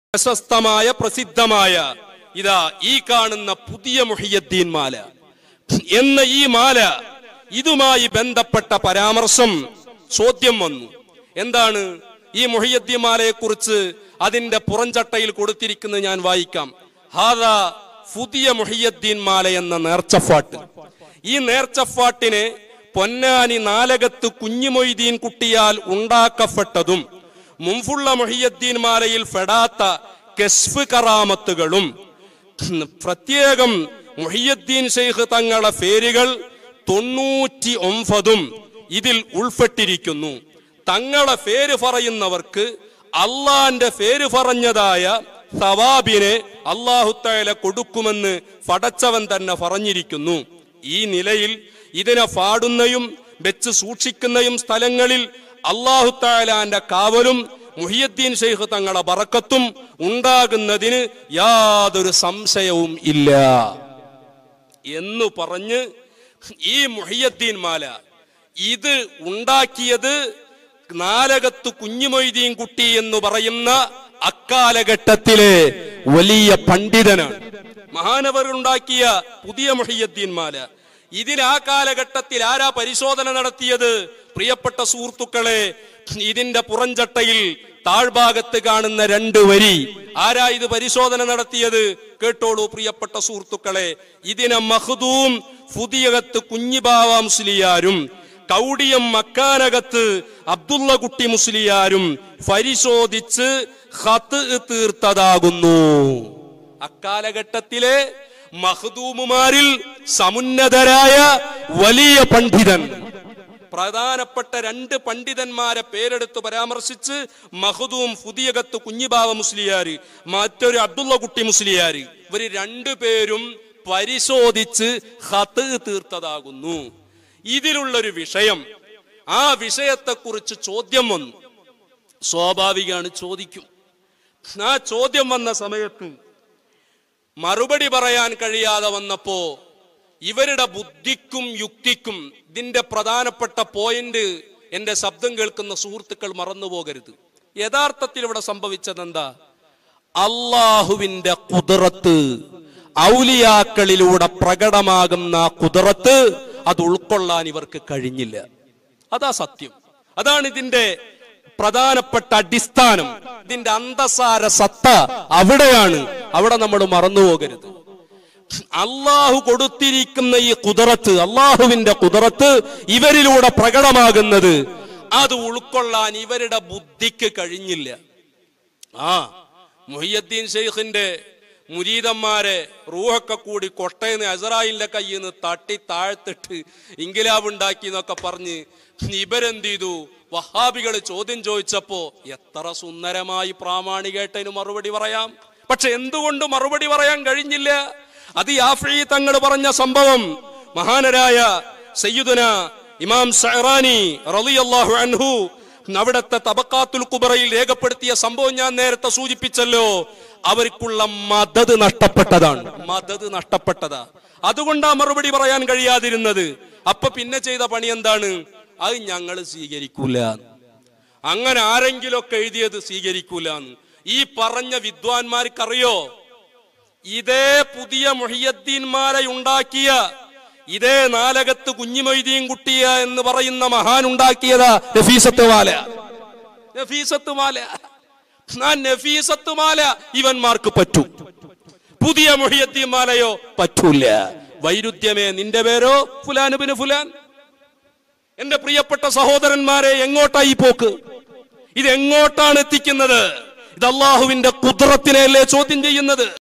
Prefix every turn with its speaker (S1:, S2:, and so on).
S1: പ്രശസ്തമായ പ്രസിദ്ധമായ ഇതാ ഈ കാണുന്ന പുതിയ മുഹിയദ്ദീൻ മാല എന്ന ഈ മാല ഇതുമായി ബന്ധപ്പെട്ട പരാമർശം ചോദ്യം വന്നു എന്താണ് ഈ മുഹിയദ്ദീൻ മാലയെ കുറിച്ച് അതിന്റെ പുറംചട്ടയിൽ കൊടുത്തിരിക്കുന്നത് ഞാൻ വായിക്കാം ഹാദ പുതിയ മുഹിയദ്ദീൻ മാല എന്ന നേർച്ചഫാട്ട് ഈ നേർച്ചഫാട്ടിനെ പൊന്നാനി നാലകത്ത് കുഞ്ഞുമൊയ്തീൻ കുട്ടിയാൽ ഉണ്ടാക്കപ്പെട്ടതും മുൻപുള്ള മൊഹിയദ്ദീൻ മാലയിൽ ഫെടാത്ത കെസ്ഫ് കറാമത്തുകളും പ്രത്യേകം മൊഹിയദ്ദീൻ ഷെയ്ഖ് തങ്ങളെ പേരുകൾ തൊണ്ണൂറ്റി ഒമ്പതും ഇതിൽ ഉൾപ്പെട്ടിരിക്കുന്നു തങ്ങളെ പേര് പറയുന്നവർക്ക് അള്ളാന്റെ പേര് പറഞ്ഞതായ സവാബിനെ അള്ളാഹുത്തായാല കൊടുക്കുമെന്ന് പടച്ചവൻ തന്നെ പറഞ്ഞിരിക്കുന്നു ഈ നിലയിൽ ഇതിനെ പാടുന്നയും വെച്ച് സൂക്ഷിക്കുന്നയും സ്ഥലങ്ങളിൽ അള്ളാഹുത്താലാന്റെ കാവലും മുഹിയദ്ദീൻ ഷെയ്ഖ് തങ്ങളെ ബറക്കത്തും ഉണ്ടാകുന്നതിന് യാതൊരു സംശയവും ഇല്ല എന്ന് പറഞ്ഞ് ഈ മുഹിയദ്ദീൻ മാല ഇത് ഉണ്ടാക്കിയത് നാലകത്ത് കുഞ്ഞുമൊയ്തീൻ കുട്ടി എന്ന് പറയുന്ന അക്കാലഘട്ടത്തിലെ വലിയ പണ്ഡിതനാണ് മഹാനവർ ഉണ്ടാക്കിയ പുതിയ മുഹിയദ്ദീൻ മാല ഇതിൽ ആ കാലഘട്ടത്തിൽ ആരാ പരിശോധന നടത്തിയത് പ്രിയപ്പെട്ട സുഹൃത്തുക്കളെ ഇതിന്റെ പുറംചട്ടയിൽ താഴ്ഭാഗത്ത് കാണുന്ന രണ്ട് വരി ആരാ ഇത് പരിശോധന നടത്തിയത് കേട്ടോളൂ പ്രിയപ്പെട്ട സുഹൃത്തുക്കളെ ഇതിനെ മഹദൂം പുതിയകത്ത് കുഞ്ഞിബാവ മുസ്ലിയാരും കൗടിയം മക്കാനകത്ത് അബ്ദുള്ള കുട്ടി മുസ്ലിയാരും പരിശോധിച്ച് ഹത്ത് തീർത്തതാകുന്നു അക്കാലഘട്ടത്തിലെ മഹദൂമുമാരിൽ സമുന്നതരായ വലിയ പണ്ഡിതൻ പ്രധാനപ്പെട്ട രണ്ട് പണ്ഡിതന്മാരെ പേരെടുത്ത് പരാമർശിച്ച് മഹദൂം പുതിയകത്ത് കുഞ്ഞിബാവ മുസ്ലിയാര് മറ്റൊരു അബ്ദുള്ള കുട്ടി മുസ്ലിയാര് ഇവര് രണ്ടുപേരും പരിശോധിച്ച് ഹത്ത് തീർത്തതാകുന്നു ഇതിലുള്ളൊരു വിഷയം ആ വിഷയത്തെക്കുറിച്ച് ചോദ്യം വന്നു സ്വാഭാവികമാണ് ചോദിക്കും ആ ചോദ്യം വന്ന സമയത്ത് മറുപടി പറയാൻ കഴിയാതെ വന്നപ്പോ ഇവരുടെ ബുദ്ധിക്കും യുക്തിക്കും ഇതിന്റെ പ്രധാനപ്പെട്ട പോയിന്റ് എന്റെ ശബ്ദം കേൾക്കുന്ന സുഹൃത്തുക്കൾ മറന്നുപോകരുത് യഥാർത്ഥത്തിൽ ഇവിടെ സംഭവിച്ചത് എന്താ അള്ളാഹുവിന്റെ കുതിറത്ത് ഔലിയാക്കളിലൂടെ പ്രകടമാകുന്ന ആ കുതിറത്ത് അത് ഉൾക്കൊള്ളാൻ ഇവർക്ക് കഴിഞ്ഞില്ല അതാ സത്യം അതാണ് ഇതിന്റെ പ്രധാനപ്പെട്ട അടിസ്ഥാനം ഇതിന്റെ അന്തസാര സത്ത അവിടെയാണ് അവിടെ നമ്മൾ മറന്നുപോകരുത് അള്ളാഹു കൊടുത്തിരിക്കുന്ന ഈ കുതിറത്ത് അള്ളാഹുവിന്റെ കുതിറത്ത് ഇവരിലൂടെ പ്രകടമാകുന്നത് അത് ഉൾക്കൊള്ളാൻ ഇവരുടെ ബുദ്ധിക്ക് കഴിഞ്ഞില്ല ആ മുഹിയദ്ദീൻ ഷെയ്ഖിന്റെ മുരീതന്മാരെ റൂഹൊക്കെ കൂടി കൊട്ടയെന്ന് അസറായിലിന്റെ കയ്യിൽ നിന്ന് തട്ടി താഴ്ത്തിട്ട് ഇൻകിലാബ് ഉണ്ടാക്കി എന്നൊക്കെ പറഞ്ഞ് ഇവരെന്ത് ചെയ്തു വഹാബികൾ ചോദ്യം ചോദിച്ചപ്പോ എത്ര സുന്ദരമായി പ്രാമാണികേട്ടതിന് മറുപടി പറയാം പക്ഷെ എന്തുകൊണ്ട് മറുപടി പറയാൻ കഴിഞ്ഞില്ല അത് യാഫി തങ്ങൾ പറഞ്ഞ സംഭവം മഹാനരായ സയ്യിദുന ഇമാം സഹറാനി റളിയല്ലാഹു അൻഹു അവിടുത്തെ തബക്കാത്തുൽ കുബറയിൽ രേഖപ്പെടുത്തിയ സംഭവം ഞാൻ നേരത്തെ സൂചിപ്പിച്ചല്ലോ അവർക്കുള്ള മദത് നഷ്ടപ്പെട്ടതാണ് മദത് നഷ്ടപ്പെട്ടതാ അതുകൊണ്ടാ മറുപടി പറയാൻ കഴിയാതിരുന്നത് അപ്പൊ പിന്നെ ചെയ്ത പണി എന്താണ് അത് ഞങ്ങൾ സ്വീകരിക്കൂല അങ്ങനെ ആരെങ്കിലൊക്കെ എഴുതിയത് സ്വീകരിക്കൂല ഈ പറഞ്ഞ വിദ്വാൻമാർക്കറിയോ ഇതേ പുതിയ മൊഹിയദ്ദീൻമാരെ ഉണ്ടാക്കിയ ഇതേ നാലകത്ത് കുഞ്ഞിമൊയ്തീൻ കുട്ടിയ എന്ന് പറയുന്ന മഹാൻ ഉണ്ടാക്കിയതാ നഫീസത്ത് മാല നഫീസത്ത് മാല ആ നഫീസത്ത് മാല ഇവന്മാർക്ക് പറ്റും പുതിയ മൊഹിയദ്ദീൻ മാലയോ പറ്റൂല വൈരുദ്ധ്യമേ നിന്റെ പേരോ ഫുലാനുബിന് ഫുലാൻ എന്റെ പ്രിയപ്പെട്ട സഹോദരന്മാരെ എങ്ങോട്ടായി പോക്ക് ഇത് എങ്ങോട്ടാണ് എത്തിക്കുന്നത് ഇത് അള്ളാഹുവിന്റെ കുതിരത്തിനെയല്ലേ ചോദ്യം ചെയ്യുന്നത്